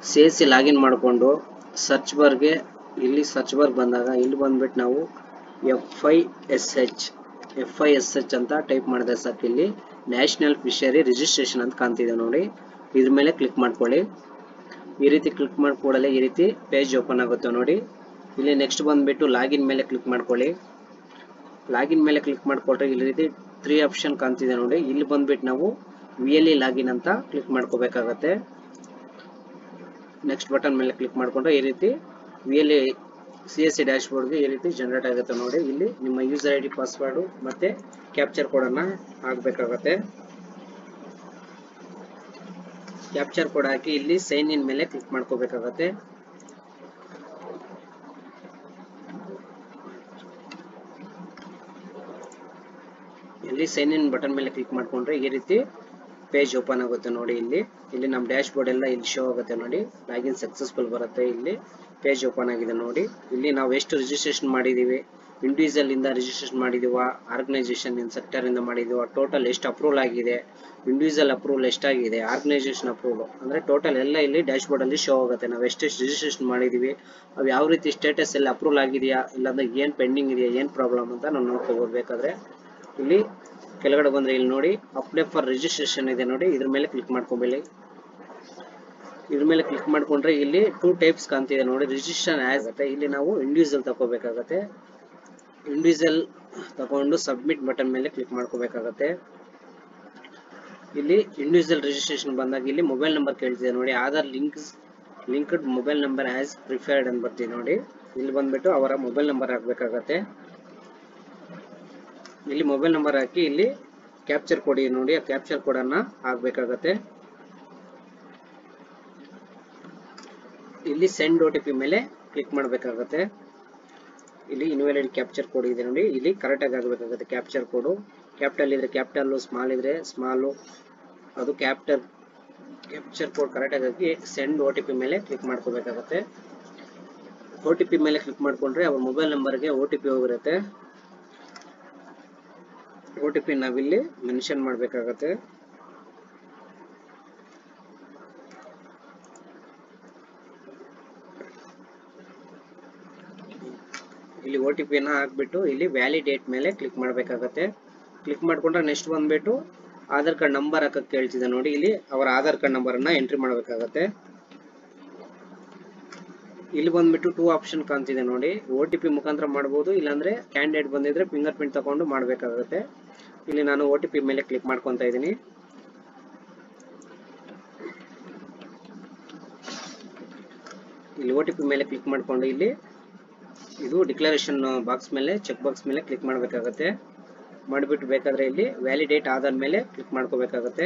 C S C login ಮಾಡಿಕೊಂಡು search ಬಾರ್ಗೆ ಇಲ್ಲಿ ಸರ್ಚ್ ಬಾರ್ ಬಂದಾಗ ಇಲ್ಲಿ ಬಂದ್ಬಿಟ್ಟು ನಾವು F I S H F I S H ಅಂತ ಟೈಪ್ ಮಾಡಿದ್ರೆ ಸಾಕು ಇಲ್ಲಿ ನ್ಯಾಷನಲ್ ಫಿಶರಿ ರಿಜಿಸ್ಟ್ರೇಷನ್ ಅಂತ ಕಾಣ್ತಿದೆ ನೋಡಿ ಇದ್ರ ಮೇಲೆ ಕ್ಲಿಕ್ ಮಾಡ್ಕೊಳ್ಳಿ ಈ ರೀತಿ ಕ್ಲಿಕ್ ಮಾಡ್ಕೊಡಲೇ ಈ ರೀತಿ ಪೇಜ್ ಓಪನ್ ಆಗುತ್ತೆ ನೋಡಿ ಇಲ್ಲಿ ನೆಕ್ಸ್ಟ್ ಬಂದ್ಬಿಟ್ಟು ಲಾಗಿನ್ ಮೇಲೆ ಕ್ಲಿಕ್ ಮಾಡ್ಕೊಳ್ಳಿ ಲಾಗಿನ್ ಮೇಲೆ ಕ್ಲಿಕ್ ಮಾಡ್ಕೊಟ್ರೆ ಇಲ್ಲಿ ರೀತಿ ತ್ರೀ ಆಪ್ಷನ್ ಕಾಣ್ತಿದೆ ನೋಡಿ ಇಲ್ಲಿ ಬಂದ್ಬಿಟ್ಟು ನಾವು ವಿ ಎಲ್ ಇ ಲಾಗಿನ್ ಅಂತ ಕ್ಲಿಕ್ ಮಾಡ್ಕೋಬೇಕಾಗತ್ತೆ ನೆಕ್ಸ್ಟ್ ಬಟನ್ ಮೇಲೆ ಕ್ಲಿಕ್ ಮಾಡ್ಕೊಂಡ್ರೆ ಈ ರೀತಿ V L E C S C ಡ್ಯಾಶ್ ಬೋರ್ಡ್ಗೆ ಈ ರೀತಿ ಜನರೇಟ್ ಆಗುತ್ತೆ ನೋಡಿ ಇಲ್ಲಿ ನಿಮ್ಮ ಯೂಸರ್ ಐ ಡಿ ಪಾಸ್ವರ್ಡು ಮತ್ತೆ ಕ್ಯಾಪ್ಚರ್ ಕೋಡನ್ನು ಹಾಕಬೇಕಾಗತ್ತೆ ಕ್ಯಾಪ್ಚರ್ ಕೋಡ್ ಹಾಕಿ ಇಲ್ಲಿ ಸೈನ್ ಇನ್ ಮೇಲೆ ಕ್ಲಿಕ್ ಮಾಡ್ಕೋಬೇಕಾಗತ್ತೆ ಇಲ್ಲಿ ಸೈನ್ ಇನ್ ಬಟನ್ ಮೇಲೆ ಕ್ಲಿಕ್ ಮಾಡ್ಕೊಂಡ್ರೆ ಈ ರೀತಿ ಪೇಜ್ ಓಪನ್ ಆಗುತ್ತೆ ನೋಡಿ ಇಲ್ಲಿ ಇಲ್ಲಿ ನಮ್ಮ ಡ್ಯಾಶ್ ಬೋರ್ಡ್ ಎಲ್ಲ ಇಲ್ಲಿ ಶೋ ಆಗುತ್ತೆ ನೋಡಿ ಲಾಗಿನ್ ಸಕ್ಸಸ್ಫುಲ್ ಬರುತ್ತೆ ಇಲ್ಲಿ ಪೇಜ್ ಓಪನ್ ಆಗಿದೆ ನೋಡಿ ಇಲ್ಲಿ ನಾವು ಎಷ್ಟು ರಿಜಿಸ್ಟ್ರೇಷನ್ ಮಾಡಿದೀವಿ ಇಂಡಿವಿಜುವಲ್ ಇಂದ ರಿಜಿಸ್ಟ್ರೇಷನ್ ಮಾಡಿದೀವ ಆರ್ಗನೈಸೇಷನ್ ಇನ್ ಸೆಕ್ಟರ್ ಇಂದ ಮಾಡಿದೀವ ಟೋಟಲ್ ಎಷ್ಟು ಅಪ್ರೂವಲ್ ಆಗಿದೆ ಇಂಡಿವಿಜುವಲ್ ಅಪ್ರೂವಲ್ ಎಷ್ಟಾಗಿದೆ ಆರ್ಗನೈಸೇಷನ್ ಅಪ್ರೂವಲ್ ಅಂದ್ರೆ ಟೋಟಲ್ ಎಲ್ಲ ಇಲ್ಲಿ ಡ್ಯಾಶ್ ಬೋರ್ಡ್ ಅಲ್ಲಿ ಶೋ ಆಗುತ್ತೆ ನಾವು ಎಷ್ಟೆಷ್ಟು ರಿಜಿಸ್ಟ್ರೇಷನ್ ಮಾಡಿದೀವಿ ಅವು ಯಾವ ರೀತಿ ಸ್ಟೇಟಸ್ ಎಲ್ಲ ಅಪ್ರೂವಲ್ ಆಗಿದೆಯಾ ಇಲ್ಲಾಂದ್ರೆ ಏನ್ ಪೆಂಡಿಂಗ್ ಇದೆಯಾ ಏನ್ ಪ್ರಾಬ್ಲಮ್ ಅಂತ ನಾವು ನೋಡ್ಕೋಬಹುದು ಬೇಕಾದ್ರೆ ಇಲ್ಲಿ ಕೆಳಗಡೆ ಬಂದ್ರೆ ಇಲ್ಲಿ ನೋಡಿ ಅಪ್ಲೈ ಫಾರ್ ರಿಜಿಸ್ಟ್ರೇಷನ್ ಇದೆ ನೋಡಿ ಇದ್ರ ಮೇಲೆ ಕ್ಲಿಕ್ ಮಾಡ್ಕೊಂಬೇಡಿ ಇದ್ರ ಮೇಲೆ ಕ್ಲಿಕ್ ಮಾಡ್ಕೊಂಡ್ರೆ ಇಲ್ಲಿ ಟೂ ಟೈಪ್ಸ್ ಕಾಣ್ತಿದೆ ನೋಡಿ ರಿಜಿಸ್ಟ್ರೇಷನ್ ಆಗುತ್ತೆ ಇಲ್ಲಿ ನಾವು ಇಂಡಿವಿಜುವಲ್ ತಗೋಬೇಕಾಗತ್ತೆ ಇಂಡಿವಿಜುವಲ್ ತಗೊಂಡು ಸಬ್ಮಿಟ್ ಬಟನ್ ಮೇಲೆ ಕ್ಲಿಕ್ ಮಾಡ್ಕೋಬೇಕಾಗತ್ತೆ ಇಲ್ಲಿ ಇಂಡಿವಿಜುವಲ್ ರಿಜಿಸ್ಟ್ರೇಷನ್ ಬಂದಾಗ ಇಲ್ಲಿ ಮೊಬೈಲ್ ನಂಬರ್ ಕೇಳ್ತಿದೆ ನೋಡಿ Aadhaar links linked mobile number as preferred ಅಂತ ಬರ್ತಿದೆ ನೋಡಿ ಇಲ್ಲಿ ಬಂದ್ಬಿಟ್ಟು ಅವರ ಮೊಬೈಲ್ ನಂಬರ್ ಹಾಕ್ಬೇಕಾಗತ್ತೆ ಇಲ್ಲಿ ಮೊಬೈಲ್ ನಂಬರ್ ಹಾಕಿ ಇಲ್ಲಿ ಕ್ಯಾಪ್ಚರ್ ಕೊಡಿ ನೋಡಿ ಆ ಕ್ಯಾಪ್ಚರ್ ಕೋಡನ್ನ ಹಾಕ್ಬೇಕಾಗತ್ತೆ ಇಲ್ಲಿ ಸೆಂಡ್ ಒ ಟಿ ಪಿ ಮೇಲೆ ಕ್ಲಿಕ್ ಮಾಡಬೇಕಾಗತ್ತೆ ಇಲ್ಲಿ ಇನ್ವ್ಯಾಲಿಡ್ ಕ್ಯಾಪ್ಚರ್ ಕೋಡ್ ಇದೆ ನೋಡಿ ಇಲ್ಲಿ ಕರೆಕ್ಟಾಗಿ ಆಗಬೇಕಾಗುತ್ತೆ ಕ್ಯಾಪ್ಚರ್ ಕೋಡು ಕ್ಯಾಪಿಟಲ್ ಇದ್ರೆ ಕ್ಯಾಪಿಟಲ್ಲು ಸ್ಮಾಲ್ ಇದ್ರೆ ಸ್ಮಾಲು ಅದು ಕ್ಯಾಪಿಟಲ್ ಕ್ಯಾಪ್ಚರ್ ಕೋಡ್ ಕರೆಕ್ಟಾಗಿ ಹಾಕಿ ಸೆಂಡ್ ಒ ಟಿ ಪಿ ಮೇಲೆ ಕ್ಲಿಕ್ ಮಾಡ್ಕೋಬೇಕಾಗತ್ತೆ ಒ ಟಿ ಪಿ ಮೇಲೆ ಕ್ಲಿಕ್ ಮಾಡ್ಕೊಂಡ್ರೆ ಅವ್ರ ಮೊಬೈಲ್ ನಂಬರ್ಗೆ ಒ ಟಿ ಪಿ ಹೋಗಿರುತ್ತೆ ಒ ಟಿ ಪಿ ನಾವಿಲ್ಲಿ ಮೆನ್ಷನ್ ಮಾಡಬೇಕಾಗತ್ತೆ ಇಲ್ಲಿ ಒ ಟಿ ಪಿನ ಹಾಕ್ಬಿಟ್ಟು ಇಲ್ಲಿ ವ್ಯಾಲಿಡೇಟ್ ಮೇಲೆ ಕ್ಲಿಕ್ ಮಾಡಬೇಕಾಗತ್ತೆ ಕ್ಲಿಕ್ ಮಾಡ್ಕೊಂಡ್ರೆ ನೆಕ್ಸ್ಟ್ ಬಂದ್ಬಿಟ್ಟು ಆಧಾರ್ ಕಾರ್ಡ್ ನಂಬರ್ ಹಾಕಕ್ಕೆ ಕೇಳ್ತಿದೆ ನೋಡಿ ಇಲ್ಲಿ ಅವರ ಆಧಾರ್ ಕಾರ್ಡ್ ನಂಬರನ್ನ ಎಂಟ್ರಿ ಮಾಡಬೇಕಾಗತ್ತೆ ಇಲ್ಲಿ ಬಂದ್ಬಿಟ್ಟು ಟೂ ಆಪ್ಷನ್ ಕಾಣ್ತಿದೆ ನೋಡಿ ಒ ಟಿ ಪಿ ಮುಖಾಂತರ ಮಾಡ್ಬೋದು ಇಲ್ಲಾಂದ್ರೆ ಕ್ಯಾಂಡಿಡೇಟ್ ಬಂದಿದ್ರೆ ಫಿಂಗರ್ ಪ್ರಿಂಟ್ ತಗೊಂಡು ಮಾಡಬೇಕಾಗುತ್ತೆ ಇಲ್ಲಿ ನಾನು ಒ ಟಿ ಪಿ ಮೇಲೆ ಕ್ಲಿಕ್ ಮಾಡ್ಕೊತಾ ಇದ್ದೀನಿ ಇಲ್ಲಿ ಒ ಟಿ ಪಿ ಮೇಲೆ ಕ್ಲಿಕ್ ಮಾಡ್ಕೊಂಡು ಇಲ್ಲಿ ಇದು ಡಿಕ್ಲರೇಷನ್ ಬಾಕ್ಸ್ ಮೇಲೆ ಚೆಕ್ ಬಾಕ್ಸ್ ಮೇಲೆ ಕ್ಲಿಕ್ ಮಾಡಬೇಕಾಗತ್ತೆ ಮಾಡಿಬಿಟ್ಟು ಬೇಕಾದ್ರೆ ಇಲ್ಲಿ ವ್ಯಾಲಿಡೇಟ್ ಆಧಾರ್ ಮೇಲೆ ಕ್ಲಿಕ್ ಮಾಡ್ಕೋಬೇಕಾಗತ್ತೆ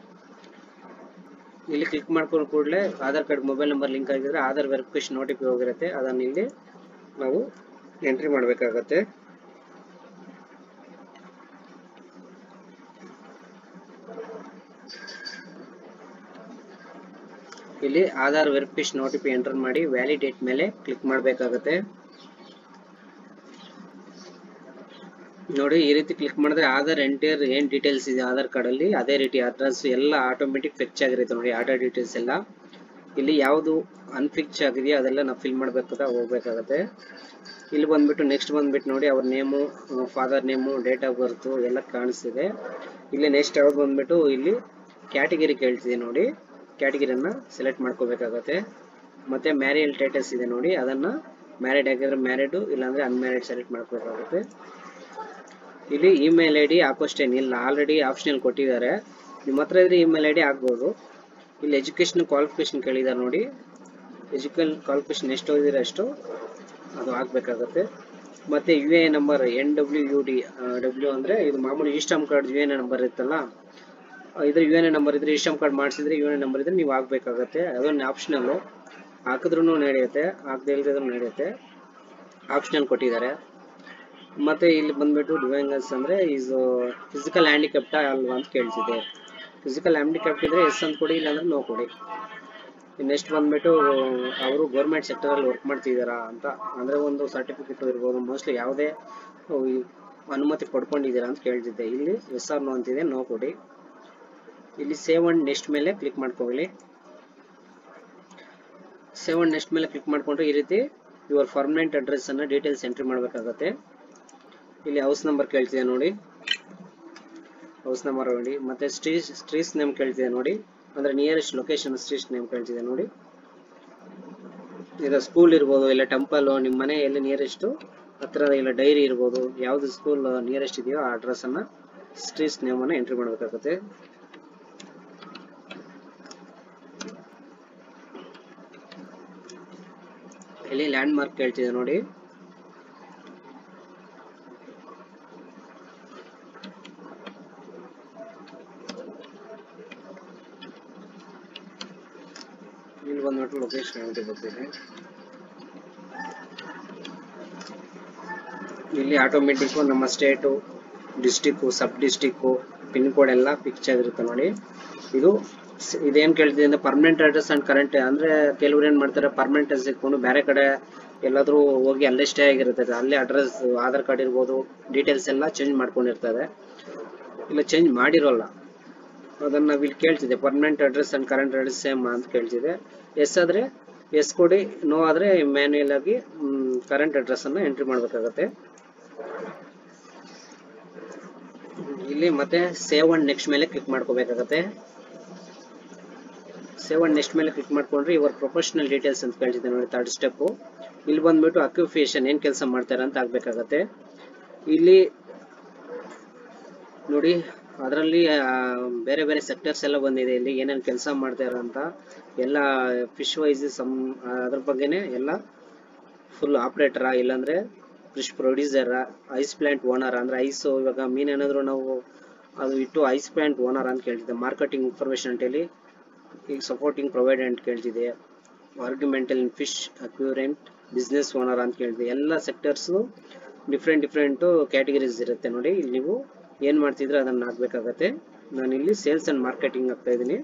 ಇಲ್ಲಿ ಕ್ಲಿಕ್ ಮಾಡ್ಕೊಂಡು ಕೂಡಲೇ Aadhaar card mobile number link ಆಗಿದ್ರೆ Aadhaar verification O T P ಹೋಗಿರುತ್ತೆ ಅದನ್ನು ಇಲ್ಲಿ ನಾವು ಎಂಟ್ರಿ ಮಾಡಬೇಕಾಗತ್ತೆ ಇಲ್ಲಿ Aadhaar verification O T P enter ಮಾಡಿ ವ್ಯಾಲಿಡೇಟ್ ಮೇಲೆ ಕ್ಲಿಕ್ ಮಾಡಬೇಕಾಗತ್ತೆ ನೋಡಿ ಈ ರೀತಿ ಕ್ಲಿಕ್ ಮಾಡಿದ್ರೆ ಆಧಾರ್ ಎಂಟಿಯರ್ ಏನ್ ಡೀಟೇಲ್ಸ್ ಇದೆ ಆಧಾರ್ ಕಾರ್ಡ್ ಅಲ್ಲಿ ಅದೇ ರೀತಿ ಅಡ್ರೆಸ್ ಎಲ್ಲ ಆಟೋಮೆಟಿಕ್ ಫಿಕ್ಸ್ ಆಗಿರುತ್ತೆ ನೋಡಿ ಆಧಾರ್ ಡೀಟೇಲ್ಸ್ ಎಲ್ಲ ಇಲ್ಲಿ ಯಾವುದು ಅನ್ಫಿಕ್ಸ್ ಆಗಿದೆಯೋ ಅದೆಲ್ಲ ನಾವು ಫಿಲ್ ಮಾಡಬೇಕಾದ ಹೋಗ್ಬೇಕಾಗತ್ತೆ ಇಲ್ಲಿ ಬಂದ್ಬಿಟ್ಟು ನೆಕ್ಸ್ಟ್ ಬಂದ್ಬಿಟ್ಟು ನೋಡಿ ಅವ್ರ name father name date of birth ಎಲ್ಲ ಕಾಣಿಸ್ತಿದೆ ಇಲ್ಲಿ ನೆಕ್ಸ್ಟ್ ಯಾವ್ದು ಬಂದ್ಬಿಟ್ಟು ಇಲ್ಲಿ ಕ್ಯಾಟಗಿರಿ ಕೇಳ್ತಿದೆ ನೋಡಿ ಕ್ಯಾಟಗಿರಿಯನ್ನ ಸೆಲೆಕ್ಟ್ ಮಾಡ್ಕೋಬೇಕಾಗತ್ತೆ ಮತ್ತೆ ಮ್ಯಾರಿಯಲ್ ಸ್ಟೇಟಸ್ ಇದೆ ನೋಡಿ ಅದನ್ನ ಮ್ಯಾರಿಡ್ ಆಗಿದ್ರೆ ಮ್ಯಾರಿಡ್ ಇಲ್ಲಾಂದ್ರೆ ಅನ್ಮ್ಯಾರಿಡ್ ಸೆಲೆಕ್ಟ್ ಮಾಡ್ಕೋಬೇಕಾಗುತ್ತೆ ಇಲ್ಲಿ ಇಮೇಲ್ ಐ ಡಿ ಹಾಕೋಷ್ಟೇನಿಲ್ಲ ಆಲ್ರೆಡಿ ಆಪ್ಷನಲ್ ಕೊಟ್ಟಿದ್ದಾರೆ ನಿಮ್ಮ ಹತ್ರ ಇದ್ರೆ ಇಮೇಲ್ ಐ ಡಿ ಹಾಕ್ಬೋದು ಇಲ್ಲಿ ಎಜುಕೇಷನ್ ಕ್ವಾಲಿಫಿಕೇಶನ್ ಕೇಳಿದ್ದಾರೆ ನೋಡಿ ಎಜುಕಲ್ ಕ್ವಾಲಿಫಿಕೇಶನ್ ಎಷ್ಟು ಓದಿದ್ರೆ ಅಷ್ಟು ಅದು ಹಾಕ್ಬೇಕಾಗತ್ತೆ ಮತ್ತೆ U A number N W U D W ಅಂದರೆ ಇದು ಮಾಮೂಲಿ ಇಸ್ಟಮ್ ಕಾರ್ಡ್ ಯು ಎನ್ ನಂಬರ್ ಇರುತ್ತಲ್ಲ ಇದ್ರೆ ಯು ಎನ್ ನಂಬರ್ ಇದ್ರೆ ಇಸ್ಟಮ್ ಕಾರ್ಡ್ ಮಾಡಿಸಿದ್ರೆ ಯು ಎನ್ ನಂಬರ್ ಇದ್ರೆ ನೀವು ಹಾಕ್ಬೇಕಾಗತ್ತೆ ಅದೊಂದು ಆಪ್ಷನಲ್ಲು ಹಾಕಿದ್ರೂ ನಡೆಯುತ್ತೆ ಹಾಕದೇ ಇಲ್ದಿದ್ರು ನಡೆಯುತ್ತೆ ಆಪ್ಷನಲ್ ಕೊಟ್ಟಿದ್ದಾರೆ ಮತ್ತೆ ಇಲ್ಲಿ ಬಂದ್ಬಿಟ್ಟು ಡಿವೈಂಗಲ್ಸ್ ಅಂದ್ರೆ ಈಸ್ ಫಿಸಿಕಲ್ ಹ್ಯಾಂಡಿಕ್ಯಾಪ್ಟ ಅಲ್ವಾ ಅಂತ ಕೇಳ್ತಿದೆ ಫಿಸಿಕಲ್ ಹ್ಯಾಂಡಿಕ್ಯಾಪ್ಟ್ ಇದ್ರೆ ಎಸ್ ಅಂತ ಕೊಡಿ ಇಲ್ಲಾಂದ್ರೆ ನೋ ಕೊಡಿ ನೆಕ್ಸ್ಟ್ ಬಂದ್ಬಿಟ್ಟು ಅವರು ಗೌರ್ಮೆಂಟ್ ಸೆಕ್ಟರ್ ಅಲ್ಲಿ ವರ್ಕ್ ಮಾಡ್ತಿದ್ದಾರಾ ಅಂತ ಅಂದ್ರೆ ಒಂದು ಸರ್ಟಿಫಿಕೇಟ್ ಇರ್ಬೋದು ಮೋಸ್ಟ್ಲಿ ಯಾವುದೇ ಅನುಮತಿ ಪಡ್ಕೊಂಡಿದ್ದೀರಾ ಅಂತ ಕೇಳ್ತಿದ್ದೆ ಇಲ್ಲಿ ಎಸ್ ಆರ್ ನೋ ಅಂತಿದೆ ನೋ ಕೊಡಿ ಇಲ್ಲಿ ಸೇವ್ ಅಂಡ್ ನೆಕ್ಸ್ಟ್ ಮೇಲೆ ಕ್ಲಿಕ್ ಮಾಡ್ಕೊಳ್ಳಿ ಸೆವೆನ್ ನೆಕ್ಸ್ಟ್ ಮೇಲೆ ಕ್ಲಿಕ್ ಮಾಡಿಕೊಂಡ್ರೆ ಈ ರೀತಿ ಯುವರ್ ಪರ್ಮನೆಂಟ್ ಅಡ್ರೆಸ್ ಅನ್ನ ಡೀಟೇಲ್ಸ್ ಎಂಟ್ರಿ ಮಾಡಬೇಕಾಗತ್ತೆ ಇಲ್ಲಿ ಹೌಸ್ ನಂಬರ್ ಕೇಳ್ತಿದೆ ನೋಡಿ ಹೌಸ್ ನಂಬರ್ ನೋಡಿ ಮತ್ತೆ ಸ್ಟ್ರೀಸ್ ಸ್ಟ್ರೀಟ್ಸ್ ನೇಮ್ ಕೇಳ್ತಿದೆ ನೋಡಿ ಅಂದ್ರೆ ನಿಯರೆಸ್ಟ್ ಲೊಕೇಶನ್ ಸ್ಟ್ರೀಟ್ ನೇಮ್ ಕೇಳ್ತಿದೆ ನೋಡಿ ಈಗ ಸ್ಕೂಲ್ ಇರ್ಬೋದು ಇಲ್ಲ ಟೆಂಪಲ್ ನಿಮ್ಮ ಮನೆ ಎಲ್ಲಿ ನಿಯರೆಸ್ಟ್ ಹತ್ರ ಇಲ್ಲ ಡೈರಿ ಇರ್ಬೋದು ಯಾವ್ದು ಸ್ಕೂಲ್ ನಿಯರೆಸ್ಟ್ ಇದೆಯೋ ಆ ಅಡ್ರೆಸ್ ಅನ್ನ ಸ್ಟ್ರೀಟ್ಸ್ ನೇಮ್ ಅನ್ನ ಎಂಟ್ರಿ ಮಾಡಬೇಕಾಗುತ್ತೆ ಇಲ್ಲಿ ಲ್ಯಾಂಡ್ ಮಾರ್ಕ್ ಕೇಳ್ತಿದೆ ನೋಡಿ ಇಲ್ಲಿ ಬಂದ್ಬಿಟ್ಟು ಲೊಕೇಶನ್ ಅಂತ ಬರ್ತಿದೆ ಇಲ್ಲಿ ಆಟೋಮೆಟಿಕ್ ನಮ್ಮ state district sub district pin code ಎಲ್ಲ ಪಿಕ್ಚ್ ಆಗಿರುತ್ತೆ ನೋಡಿ ಇದು ಸ್- ಇದೇನ್ ಕೇಳ್ತಿದೆ ಅಂದ್ರೆ ಪರ್ಮನೆಂಟ್ ಅಡ್ರೆಸ್ ಅಂಡ್ ಕರೆಂಟ್ ಅಂದ್ರೆ ಕೆಲವ್ರು ಏನ್ ಮಾಡ್ತಾರೆ ಪರ್ಮನೆಂಟ್ ಅಡ್ರೆಸ್ ಇಟ್ಕೊಂಡು ಬೇರೆ ಕಡೆ ಎಲ್ಲಾದ್ರೂ ಹೋಗಿ ಅಲ್ಲೇ ಸ್ಟೇ ಆಗಿರ್ತದೆ ಅಲ್ಲೇ ಅಡ್ರೆಸ್ ಆಧಾರ್ ಕಾರ್ಡ್ ಇರ್ಬೋದು ಡೀಟೇಲ್ಸ್ ಎಲ್ಲ ಚೇಂಜ್ ಮಾಡ್ಕೊಂಡಿರ್ತದೆ ಇಲ್ಲ ಚೇಂಜ್ ಮಾಡಿರೋಲ್ಲ ಅದನ್ನ ನಾವ್ ಇಲ್ಲಿ ಕೇಳ್ತಿದೆ permanent address and current address same ಅಂತ ಕೇಳ್ತಿದೆ ಎಸ್ ಆದ್ರೆ ಎಸ್ ಕೊಡಿ ನೋ ಆದ್ರೆ ಮ್ಯಾನ್ಯಲ್ ಆಗಿ ಕರೆಂಟ್ ಅಡ್ರೆಸ್ ಅನ್ನ ಎಂಟ್ರಿ ಮಾಡ್ಬೇಕಾಗತ್ತೆ ಇಲ್ಲಿ ಮತ್ತೆ ಸೇವ್ ಅಂಡ್ ನೆಕ್ಸ್ಟ್ ಮೇಲೆ ಕ್ಲಿಕ್ ಮಾಡ್ಕೋಬೇಕಾಗತ್ತೆ ಸೇವ್ ಅಂಡ್ ನೆಕ್ಸ್ಟ್ ಮೇಲೆ ಕ್ಲಿಕ್ ಮಾಡ್ಕೊಂಡ್ರೆ ಇವರ್ ಪ್ರೊಫೆಷನಲ್ ಡೀಟೇಲ್ಸ್ ಅಂತ ಕೇಳ್ತಿದೆ ನೋಡಿ ಥರ್ಡ್ ಸ್ಟೆಪ್ ಇಲ್ಲಿ ಬಂದ್ಬಿಟ್ಟು ಅಕ್ಯುಪೇಷನ್ ಏನ್ ಕೆಲಸ ಮಾಡ್ತಾರೆ ಅಂತ ಆಗ್ಬೇಕಾಗತ್ತೆ ಇಲ್ಲಿ ನೋಡಿ ಅದರಲ್ಲಿ ಬೇರೆ ಬೇರೆ ಸೆಕ್ಟರ್ಸ್ ಎಲ್ಲ ಬಂದಿದೆ ಇಲ್ಲಿ ಏನೇನು ಕೆಲಸ ಮಾಡ್ತಾರೆ ಅಂತ ಎಲ್ಲ ಫಿಶ್ ವೈಸ್ ಸಮ್ ಅದ್ರ ಬಗ್ಗೆನೇ ಎಲ್ಲ ಫುಲ್ ಆಪ್ರೇಟರಾ ಇಲ್ಲಾಂದ್ರೆ ಫಿಶ್ ಪ್ರೊಡ್ಯೂಸರ ಐಸ್ ಪ್ಲಾಂಟ್ ಓನರ್ ಅಂದ್ರೆ ಐಸ್ ಇವಾಗ ಮೀನ್ ಏನಾದ್ರು ನಾವು ಅದು ಇಟ್ಟು ಐಸ್ ಪ್ಲಾಂಟ್ ಓನರ್ ಅಂತ ಕೇಳ್ತಿದ್ದೆ ಮಾರ್ಕೆಟಿಂಗ್ ಇನ್ಫಾರ್ಮೇಶನ್ ಅಂತೇಳಿ ಈಗ ಸಪೋರ್ಟಿಂಗ್ ಪ್ರೊವೈಡರ್ ಅಂತ ಕೇಳ್ತಿದೆ ಆರ್ಗ್ಯುಮೆಂಟಲ್ ಇನ್ ಫಿಶ್ ಅಕ್ಯೂರೆಂಟ್ ಬಿಸ್ನೆಸ್ ಓನರ್ ಅಂತ ಕೇಳ್ತಿದೆ ಎಲ್ಲ ಸೆಕ್ಟರ್ಸ್ ಡಿಫ್ರೆಂಟ್ ಡಿಫ್ರೆಂಟ್ ಕ್ಯಾಟಗರೀಸ್ ಇರುತ್ತೆ ನೋಡಿ ಇಲ್ಲಿ ನೀವು ಏನ್ ಮಾಡ್ತಿದ್ರೆ ಅದನ್ನ ಹಾಕ್ಬೇಕಾಗತ್ತೆ ನಾನು ಇಲ್ಲಿ ಸೇಲ್ಸ್ ಅಂಡ್ ಮಾರ್ಕೆಟಿಂಗ್ ಆಗ್ತಾ ಇದ್ದೀನಿ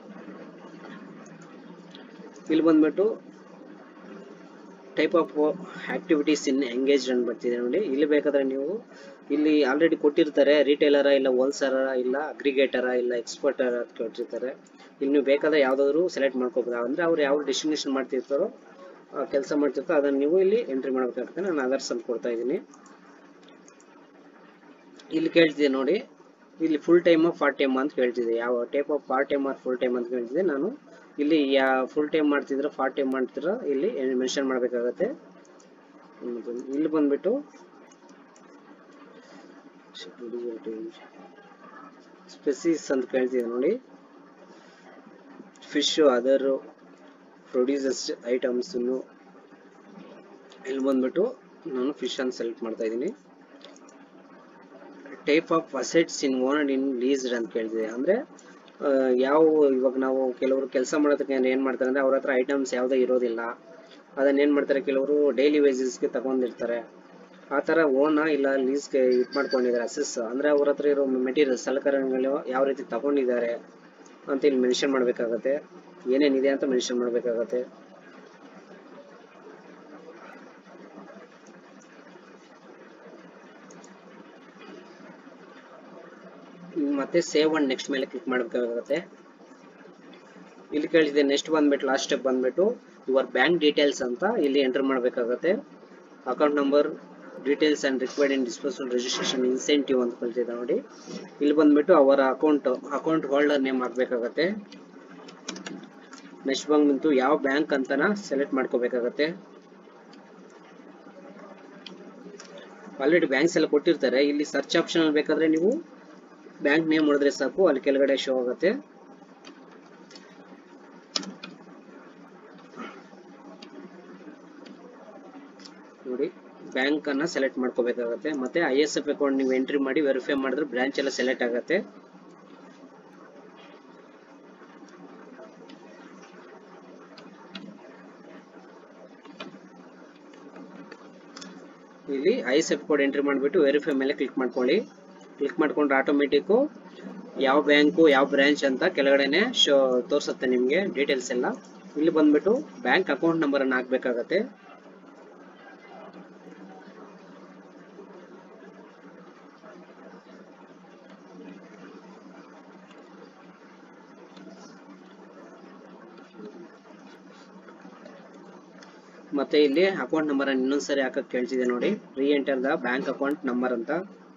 ಇಲ್ಲಿ ಬಂದ್ಬಿಟ್ಟು type of activities in engage ಅಂತ ಬರ್ತಿದೆ ನೋಡಿ ಇಲ್ಲಿ ಬೇಕಾದ್ರೆ ನೀವು ಇಲ್ಲಿ ಆಲ್ರೆಡಿ ಕೊಟ್ಟಿರ್ತಾರೆ ರಿಟೇಲರ ಇಲ್ಲ ಹೋಲ್ಸರ ಇಲ್ಲ ಅಗ್ರಿಗೇಟರ ಇಲ್ಲ ಎಕ್ಸ್ಪೋರ್ಟರ್ ಅಂತ ಕೊಟ್ಟಿರ್ತಾರೆ ಇಲ್ಲಿ ನೀವು ಬೇಕಾದ್ರೆ ಯಾವ್ದಾದ್ರು ಸೆಲೆಕ್ಟ್ ಮಾಡ್ಕೋಬಹುದು ಅಂದ್ರೆ ಅವ್ರು ಯಾವ ಡೆಸ್ಟಿನೇಷನ್ ಮಾಡ್ತಿರ್ತಾರೋ ಕೆಲಸ ಮಾಡ್ತಿರ್ತಾರೋ ಅದನ್ನ ನೀವು ಇಲ್ಲಿ ಎಂಟ್ರಿ ಮಾಡ್ಬೇಕಾಗುತ್ತೆ ನಾನು ಅದರ್ಸ್ ಅಂತ ಕೊಡ್ತಾ ಇದ್ದೀನಿ ಇಲ್ಲಿ ಕೇಳ್ತಿದೆ ನೋಡಿ ಇಲ್ಲಿ ಫುಲ್ ಟೈಮ್ ಪಾರ್ಟ್ ಟೈಮ್ ಅಂತ ಕೇಳ್ತಿದೆ ಯಾವ type of part time or full time ಅಂತ ಕೇಳ್ತಿದೆ ನಾನು ಇಲ್ಲಿ ಯಾ ಫುಲ್ ಟೈಮ್ ಮಾಡ್ತಿದ್ರ ಪಾರ್ಟ್ ಟೈಮ್ ಮಾಡ್ತಿದ್ರ ಇಲ್ಲಿ ಮೆನ್ಷನ್ ಮಾಡಬೇಕಾಗತ್ತೆ ಇಲ್ಲಿ ಬಂದ್ಬಿಟ್ಟು ಸ್ಪೆಸಿಸ್ ಅಂತ ಕೇಳ್ತಿದೆ ನೋಡಿ ಫಿಶ್ ಅದರ್ ಪ್ರೊಡ್ಯೂಸರ್ಸ್ ಐಟಮ್ಸ್ ಇಲ್ಲಿ ಬಂದ್ಬಿಟ್ಟು ನಾನು ಫಿಶ್ ಅಂತ ಸೆಲೆಕ್ಟ್ ಮಾಡ್ತಾ ಇದ್ದೀನಿ type of assets in owned in leased ಅಂತ ಕೇಳ್ತಿದೆ ಅಂದ್ರೆ ಆ, ಯಾವ ಇವಾಗ ನಾವು ಕೆಲವರು ಕೆಲಸ ಮಾಡೋದಕ್ಕೆ ಏನ್ ಮಾಡ್ತಾರೆ ಅಂದ್ರೆ ಅವ್ರ ಹತ್ರ ಐಟಮ್ಸ್ ಯಾವುದೇ ಇರೋದಿಲ್ಲ ಅದನ್ನ ಏನ್ ಮಾಡ್ತಾರೆ ಕೆಲವರು ಡೈಲಿ ವೇಜಸ್ಗೆ ತಗೊಂಡಿರ್ತಾರೆ ಆ ತರ ಓನ ಇಲ್ಲ ಲೀಸ್ಗೆ ಇದು ಮಾಡ್ಕೊಂಡಿದ್ದಾರೆ ಅಸೆಸ್ ಅಂದ್ರೆ ಅವ್ರ ಹತ್ರ ಇರೋ ಮೆಟೀರಿಯಲ್ ಸಲಕರಣೆಗಳು ಯಾವ ರೀತಿ ತಗೊಂಡಿದ್ದಾರೆ ಅಂತ ಇಲ್ಲಿ ಮೆನ್ಷನ್ ಮಾಡ್ಬೇಕಾಗತ್ತೆ ಏನೇನಿದೆ ಅಂತ ಮೆನ್ಷನ್ ಮಾಡ್ಬೇಕಾಗತ್ತೆ ಮತ್ತೆ ಸೇವ್ ಅಂಡ್ ನೆಕ್ಸ್ಟ್ ಮೇಲೆ ಕ್ಲಿಕ್ ಮಾಡಬೇಕಾಗುತ್ತೆ ಇಲ್ಲಿ ಕೇಳಿದೆ ನೆಕ್ಸ್ಟ್ ಬಂದ್ಬಿಟ್ಟು ಲಾಸ್ಟ್ ಸ್ಟೆಪ್ ಬಂದ್ಬಿಟ್ಟು ಯುವರ್ ಬ್ಯಾಂಕ್ ಡೀಟೇಲ್ಸ್ ಅಂತ ಇಲ್ಲಿ ಎಂಟರ್ ಮಾಡಬೇಕಾಗುತ್ತೆ account number details and required in disposal registration incentive ಅಂತ ಕಳ್ತಿದೆ ನೋಡಿ ಇಲ್ಲಿ ಬಂದ್ಬಿಟ್ಟು ಅವರ ಅಕೌಂಟ್ ಅಕೌಂಟ್ ಹೋಲ್ಡರ್ ನೇಮ್ ಹಾಕ್ಬೇಕಾಗತ್ತೆ ನೆಕ್ಸ್ಟ್ ಬಂದ್ಬಿಟ್ಟು ಯಾವ ಬ್ಯಾಂಕ್ ಅಂತನ ಸೆಲೆಕ್ಟ್ ಮಾಡ್ಕೋಬೇಕಾಗತ್ತೆ ಆಲ್ರೆಡಿ ಬ್ಯಾಂಕ್ಸ್ ಎಲ್ಲ ಕೊಟ್ಟಿರ್ತಾರೆ ಇಲ್ಲಿ ಸರ್ಚ್ ಆಪ್ಷನ್ ಅಲ್ಲಿ ಬೇಕಾದ್ರೆ ನೀವು ಬ್ಯಾಂಕ್ ನೇಮ್ ಹೊಡೆದ್ರೆ ಸಾಕು ಅಲ್ಲಿ ಕೆಳಗಡೆ ಶೋ ಆಗುತ್ತೆ ನೋಡಿ ಬ್ಯಾಂಕ್ ಅನ್ನ ಸೆಲೆಕ್ಟ್ ಮಾಡ್ಕೋಬೇಕಾಗತ್ತೆ ಮತ್ತೆ ಐ ಎಸ್ ಎಫ್ ಅಕೌಂಟ್ ನೀವು ಎಂಟ್ರಿ ಮಾಡಿ ವೆರಿಫೈ ಮಾಡಿದ್ರೆ ಬ್ರಾಂಚ್ ಎಲ್ಲ ಸೆಲೆಕ್ಟ್ ಆಗುತ್ತೆ ಇಲ್ಲಿ I S F code entry ಮಾಡಿಬಿಟ್ಟು ವೆರಿಫೈ ಮೇಲೆ ಕ್ಲಿಕ್ ಮಾಡ್ಕೊಳ್ಳಿ ಕ್ಲಿಕ್ ಮಾಡ್ಕೊಂಡ್ರೆ ಆಟೋಮೆಟಿಕ್ಕು ಯಾವ ಬ್ಯಾಂಕು ಯಾವ ಬ್ರಾಂಚ್ ಅಂತ ಕೆಳಗಡೆನೆ ಶೋ ತೋರಿಸುತ್ತೆ ನಿಮಗೆ ಡೀಟೇಲ್ಸ್ ಎಲ್ಲ ಇಲ್ಲಿ ಬಂದ್ಬಿಟ್ಟು ಬ್ಯಾಂಕ್ ಅಕೌಂಟ್ ನಂಬರ್ ಅನ್ನು ಹಾಕ್ಬೇಕಾಗತ್ತೆ ಮತ್ತೆ ಇಲ್ಲಿ ಅಕೌಂಟ್ ನಂಬರ್ ಅನ್ನು ಇನ್ನೊಂದ್ಸರಿ ಹಾಕಕ್ ಕೇಳ್ತಿದೆ ನೋಡಿ re-enter the bank account number ಅಂತ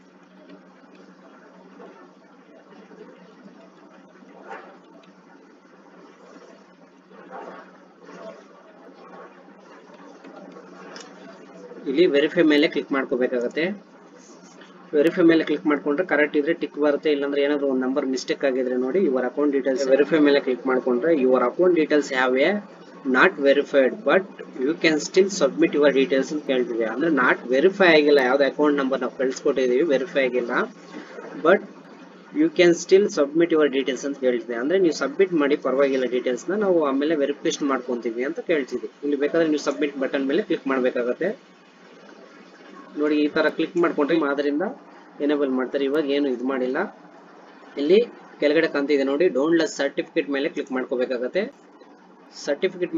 ಇಲ್ಲಿ ವೆರಿಫೈ ಮೇಲೆ ಕ್ಲಿಕ್ ಮಾಡ್ಕೋಬೇಕಾಗತ್ತೆ ವೆರಿಫೈ ಮೇಲೆ ಕ್ಲಿಕ್ ಮಾಡ್ಕೊಂಡ್ರೆ ಕರೆಕ್ಟ್ ಇದ್ರೆ ಟಿಕ್ ಬರುತ್ತೆ ಇಲ್ಲಾಂದ್ರೆ ಏನಾದ್ರು ಒಂದು ನಂಬರ್ ಮಿಸ್ಟೇಕ್ ಆಗಿದ್ರೆ ನೋಡಿ ಯುವರ್ ಅಕೌಂಟ್ ಡೀಟೇಲ್ಸ್ ವೆರಿಫೈ ಮೇಲೆ ಕ್ಲಿಕ್ ಮಾಡ್ಕೊಂಡ್ರೆ your account details have a not verified but you can still submit your details ಅಂತ ಕೇಳ್ತಿದೆ ಅಂದ್ರೆ ನಾಟ್ ವೆರಿಫೈ ಆಗಿಲ್ಲ ಯಾವ್ದು ಅಕೌಂಟ್ ನಂಬರ್ ನಾವು ಕಳ್ಸಿಕೊಟ್ಟಿದೀವಿ ವೆರಿಫೈ ಆಗಿಲ್ಲ but you can still submit your details ಅಂತ ಕೇಳ್ತಿದೆ ಅಂದ್ರೆ ನೀವು ಸಬ್ಮಿಟ್ ಮಾಡಿ ಪರವಾಗಿಲ್ಲ ಡೀಟೇಲ್ಸ್ ನ ನಾವು ಆಮೇಲೆ ವೆರಿಫಿಕೇಶನ್ ಮಾಡ್ಕೊಂತೀವಿ ಅಂತ ಕೇಳ್ತಿದ್ವಿ ಇಲ್ಲಿ ಬೇಕಾದ್ರೆ ನೀವು ಸಬ್ಮಿಟ್ ಬಟನ್ ಮೇಲೆ ಕ್ಲಿಕ್ ಮಾಡಬೇಕಾಗತ್ತೆ ನೋಡಿ ಈ ತರ ಕ್ಲಿಕ್ ಮಾಡ್ಕೊಂಡ್ರೆ ಅದರಿಂದ ಎನೇಬಲ್ ಮಾಡ್ತಾರೆ ಇವಾಗ ಏನು ಇದು ಮಾಡಿಲ್ಲ ಇಲ್ಲಿ ಕೆಳಗಡೆ ಕಾಣ್ತಿದೆ ನೋಡಿ ಡೋಂಟ್ ಲೆಸ್ ಸರ್ಟಿಫಿಕೇಟ್ ಮೇಲೆ ಕ್ಲಿಕ್ ಮಾಡ್ಕೋಬೇಕಾಗತ್ತೆ ಸರ್ಟಿಫಿಕೇಟ್